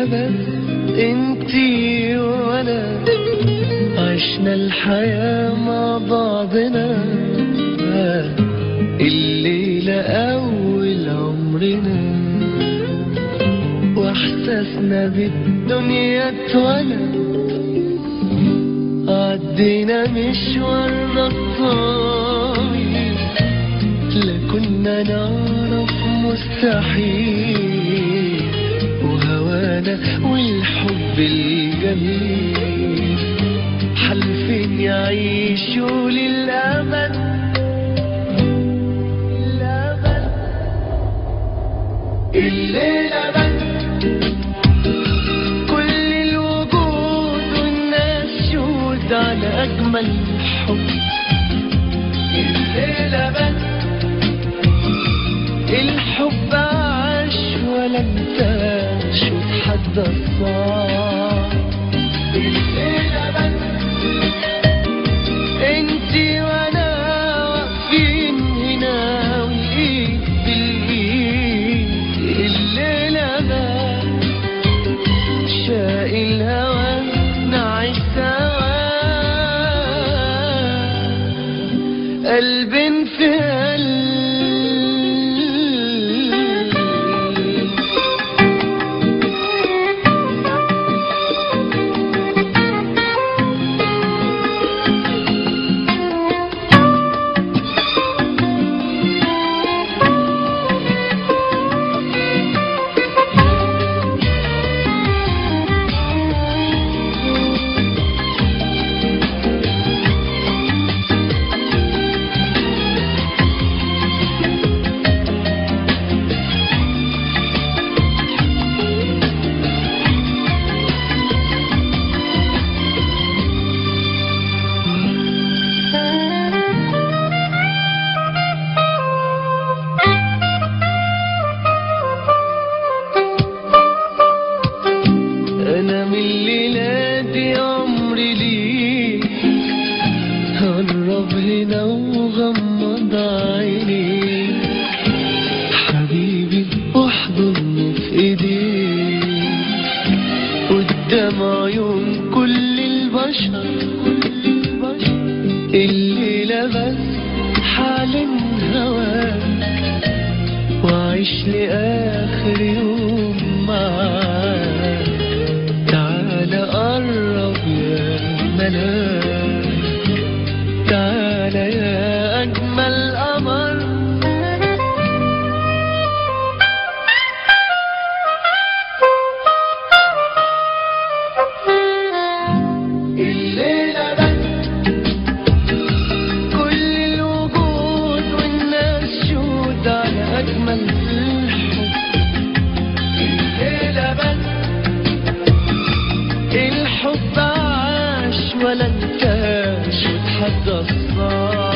الليلة بس انتي وانا عشنا الحياة مع بعضنا الليلة أول عمرنا واحساسنا بالدنيا اتولد عدينا مشوارنا الطويل لا كنا نعرف مستحيل وهوانا والحب الجميل حلفين يعيشوا للأبد للأبد الليلة بس كل الوجود والناس شهود على أجمل حب الليلة بس الحب عاش ولا انتاش وتحدى الصعب الليلة بس انتي وانا واقفين هنا والايد بالايد الليلة بس شاق الهوى نعيش سوا قلب في قلب انا من الليلة دي عمري ليك هنرب هنا وغمض عيني حبيبي واحضنه في ايديك قدام عيون كل البشر الليلة بس حال هواك وعيش لآخر يوم معاك تعال قرب يا ملاك تعال يا أجمل قمر الليلة بس كل الوجود والناس شهود على أجمل الحب الليلة بس الحب عاش ولا انتاش وتحدى الصعب